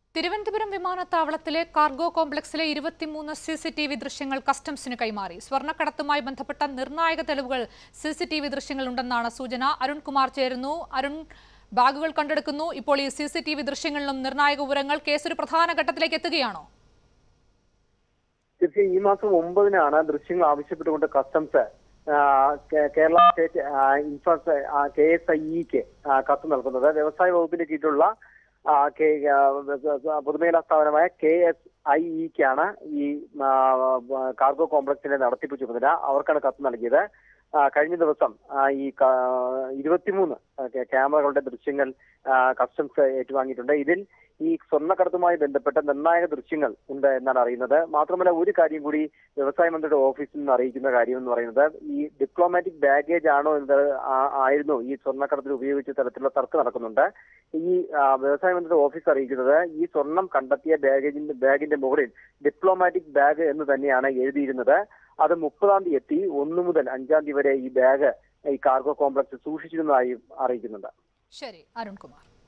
തിരുവനന്തപുരം വിമാനത്താവളത്തിലെ കാർഗോ കോംപ്ലക്സിലെ ഇരുപത്തിമൂന്ന് C C T V ദൃശ്യങ്ങൾ കസ്റ്റംസിന് കൈമാറി സ്വർണ്ണക്കടത്തുമായി ബന്ധപ്പെട്ട നിർണായക തെളിവുകൾ സി സി ടി വി ദൃശ്യങ്ങളുണ്ടെന്നാണ് സൂചന അരുൺകുമാർ ചേരുന്നു അരുൺ ബാഗുകൾ കണ്ടെടുക്കുന്നു ഇപ്പോൾ ഈ സി സി ടി വി ദൃശ്യങ്ങളിലും നിർണായക വിവരങ്ങൾ കേസ് ഒരു പ്രധാന ഘട്ടത്തിലേക്ക് എത്തുകയാണോ തീർച്ചയായും ഈ മാസം ഒമ്പതിനാണ് ദൃശ്യങ്ങൾ ആവശ്യപ്പെട്ടുകൊണ്ട് കസ്റ്റംസ് ആ, കേ- കേരള സ്റ്റേറ്റ് ആ, ഇൻഷുറൻസ് കെ എസ് ഐ ഇക്ക് കത്ത് നൽകുന്നത് വ്യവസായ വകുപ്പിന്റെ കീഴിലുള്ള ആ, കെ- ആ, പൊതുമേഖലാ സ്ഥാപനമായ കെ എസ് ഐ ഇക്കാണ് ഈ ആ, കാർഗോ കോംപ്ലക്സിന്റെ നടത്തിപ്പ് ചുമതല അവർക്കാണ് കത്ത് നൽകിയത് ആ, കഴിഞ്ഞ ദിവസം ആ, ഈ ക- ഇരുപത്തിമൂന്ന് ആ, ക്യാ- ക്യാമറകളുടെ ദൃശ്യങ്ങൾ ആ, കസ്റ്റംസ് ഏറ്റുവാങ്ങിയിട്ടുണ്ട് ഇതിൽ ഈ സ്വർണ്ണക്കടത്തുമായി ബന്ധപ്പെട്ട നിർണായക ദൃശ്യങ്ങൾ ഉണ്ട് എന്നാണ് അറിയുന്നത് മാത്രമല്ല ഒരു കാര്യം കൂടി വ്യവസായ മന്ത്രിയുടെ ഓഫീസിൽ നിന്ന് അറിയിക്കുന്ന കാര്യം എന്ന് പറയുന്നത് ഈ ഡിപ്ലോമാറ്റിക് ബാഗേജ് ആണോ എന്നത് ആ- ആയിരുന്നു ഈ സ്വർണ്ണക്കടത്തിൽ ഉപയോഗിച്ച തരത്തിലുള്ള തർക്കം നടക്കുന്നുണ്ട് ഈ ആ, വ്യവസായ മന്ത്രിയുടെ ഓഫീസ് അറിയിക്കുന്നത് ഈ സ്വർണം കണ്ടെത്തിയ ബാഗേജിന്റെ ബാഗിന്റെ മുകളിൽ ഡിപ്ലോമാറ്റിക് ബാഗ് എന്ന് തന്നെയാണ് എഴുതിയിരുന്നത് അത് മുപ്പതാം തീയതി എത്തി ഒന്ന് മുതൽ അഞ്ചാം തീയതി വരെ ഈ ബാഗ് ഈ കാർഗോ കോംപ്ലക്സ് സൂക്ഷിച്ചിരുന്നതായും അറിയിക്കുന്നുണ്ട് ശരി അരുൺകുമാർ